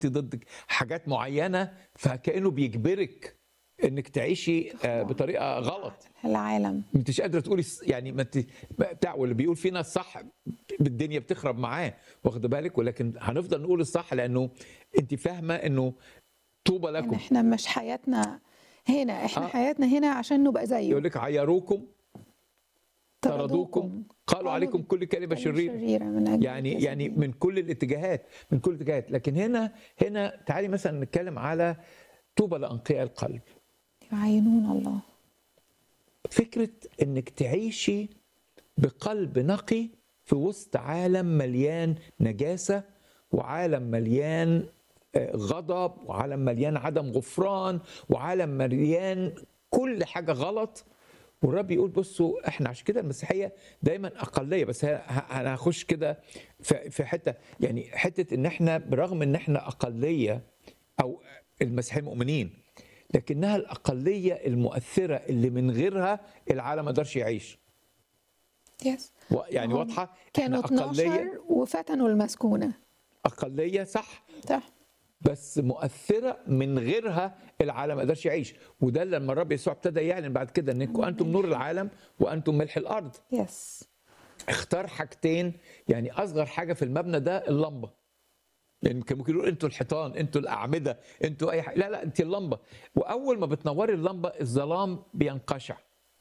ضد حاجات معينه فكانه بيجبرك انك تعيشي آه، بطريقه غلط العالم ما انتش قادره تقولي الص- يعني ما انت ما- بتاع واللي بيقول فينا الصح الدنيا بتخرب معاه واخد بالك ولكن هنفضل نقول الصح لانه انت فاهمه انه طوبى إن لكم احنا مش حياتنا هنا احنا آه. حياتنا هنا عشان نبقى زيه يقول لك عيروكم طردوكم قالوا عليكم كل كلمه شريره شريرة من أجل يعني الجسد. يعني من كل الاتجاهات من كل الاتجاهات لكن هنا هنا تعالي مثلا نتكلم على طوبى لانقياء القلب يعينون الله فكره انك تعيشي بقلب نقي في وسط عالم مليان نجاسه وعالم مليان آه، غضب وعالم مليان عدم غفران وعالم مليان كل حاجه غلط والرب يقول بصوا احنا عشان كده المسيحيه دايما اقليه بس ه- ه- انا هخش كده في في حته يعني حته ان احنا برغم ان احنا اقليه او المسيحيين مؤمنين لكنها الاقليه المؤثره اللي من غيرها العالم ما يقدرش يعيش يس و- يعني هم واضحه كانوا احنا اقليه 12 وفتنوا المسكونة اقليه صح صح بس مؤثره من غيرها العالم ما يقدرش يعيش وده لما الرب يسوع ابتدى يعلن بعد كده انكم انتم نور العالم وانتم ملح الارض يس اختار حاجتين يعني اصغر حاجه في المبنى ده اللمبه يعني كان ممكن يقول انتوا الحيطان انتوا الاعمده انتوا اي حاجه لا لا انت اللمبه واول ما بتنوري اللمبه الظلام بينقشع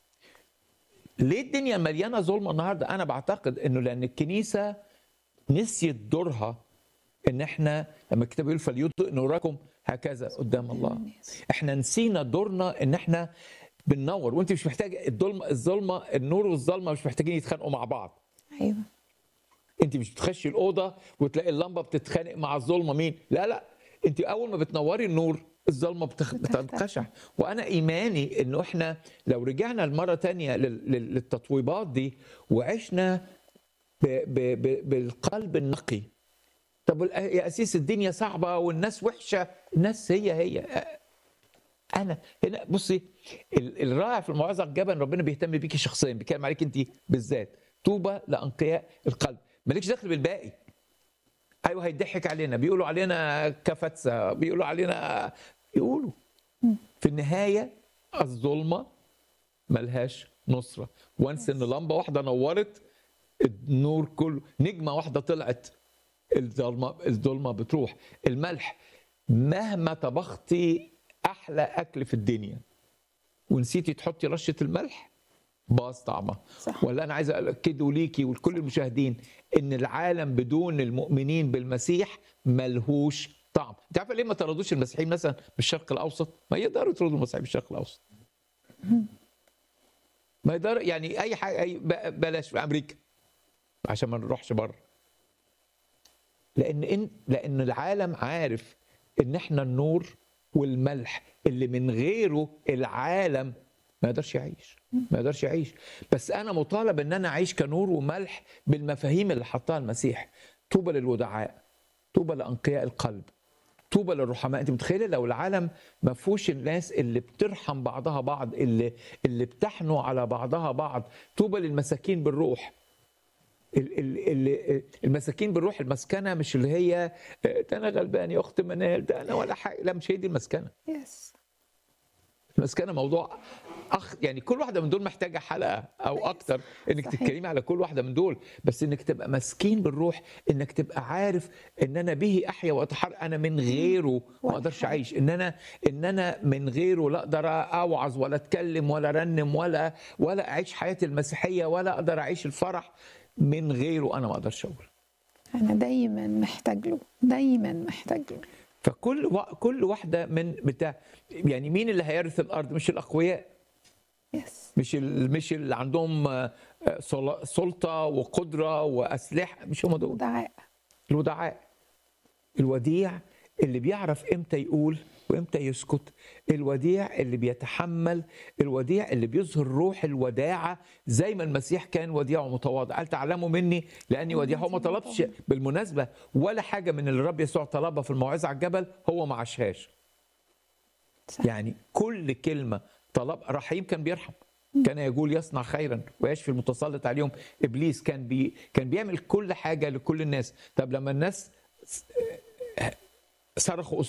ليه الدنيا مليانه ظلمه النهارده انا بعتقد انه لان الكنيسه نسيت دورها ان احنا لما الكتاب يقول فليضئ نوركم هكذا قدام الله احنا نسينا دورنا ان احنا بننور وانت مش محتاج الظلمه الظلمه النور والظلمه مش محتاجين يتخانقوا مع بعض ايوه انت مش بتخشي الاوضه وتلاقي اللمبه بتتخانق مع الظلمه مين لا لا انت اول ما بتنوري النور الظلمه بتخ... بتختفي. بتنقشع وانا ايماني انه احنا لو رجعنا لمره تانية لل... لل- للتطويبات دي وعشنا ب... ب... ب... بالقلب النقي طب وال- يا اسيس الدنيا صعبه والناس وحشه الناس هي هي انا هنا بصي ال- الرائع في الموعظه على الجبل ربنا بيهتم بيكي شخصيا بيتكلم عليك انت بالذات طوبى لانقياء القلب مالكش دخل بالباقي ايوه هيضحك علينا بيقولوا علينا كفتسه بيقولوا علينا يقولوا في النهايه الظلمه ملهاش نصره وانس ان لمبه واحده نورت النور كله نجمه واحده طلعت الظلمه الظلمه بتروح الملح مهما طبختي احلى اكل في الدنيا ونسيتي تحطي رشه الملح باظ طعمها صح. ولا انا عايز اكده ليكي ولكل المشاهدين ان العالم بدون المؤمنين بالمسيح ملهوش طعم انت عارفه ليه ما طردوش المسيحيين مثلا من الشرق الاوسط ما يقدروا يطردوا المسيحيين من الشرق الاوسط ما يقدر يعني اي حاجه أي ب- بلاش في امريكا عشان ما نروحش بره لان إن لان العالم عارف ان احنا النور والملح اللي من غيره العالم ما يقدرش يعيش ما يقدرش يعيش بس انا مطالب ان انا اعيش كنور وملح بالمفاهيم اللي حطها المسيح طوبى للودعاء طوبى لانقياء القلب طوبى للرحماء انت متخيله لو العالم ما فيهوش الناس اللي بترحم بعضها بعض اللي اللي بتحنوا على بعضها بعض طوبى للمساكين بالروح ال- ال- ال- المساكين بالروح المسكنه مش اللي هي آه، ده انا غلبان يا اخت منال ده انا ولا حاجه لا مش هي دي المسكنه يس المسكنه موضوع اخ يعني كل واحده من دول محتاجه حلقه او اكتر انك صحيح. تتكلمي على كل واحده من دول بس انك تبقى مسكين بالروح انك تبقى عارف ان انا به احيا واتحرك انا من غيره ما ولا اقدرش حاجة. اعيش ان انا ان انا من غيره لا اقدر اوعظ ولا اتكلم ولا ارنم ولا ولا اعيش حياتي المسيحيه ولا اقدر اعيش الفرح من غيره انا ما اقدرش اقول انا دايما محتاج له دايما محتاج له فكل و... كل واحده من بتاع يعني مين اللي هيرث الارض مش الاقوياء يس مش ال... مش اللي عندهم آه، آه، سل- سلطه وقدره واسلحه مش هم دول ودعاء الودعاء الوديع اللي بيعرف امتى يقول وامتى يسكت الوديع اللي بيتحمل الوديع اللي بيظهر روح الوداعة زي ما المسيح كان وديع ومتواضع قال تعلموا مني لأني وديع هو ما طلبش بالمناسبة ولا حاجة من اللي الرب يسوع طلبها في الموعظة على الجبل هو ما عاشهاش صح. يعني كل كلمة طلب رحيم كان بيرحم كان يقول يصنع خيرا ويشفي المتسلط عليهم ابليس كان بي كان بيعمل كل حاجه لكل الناس طب لما الناس صرخوا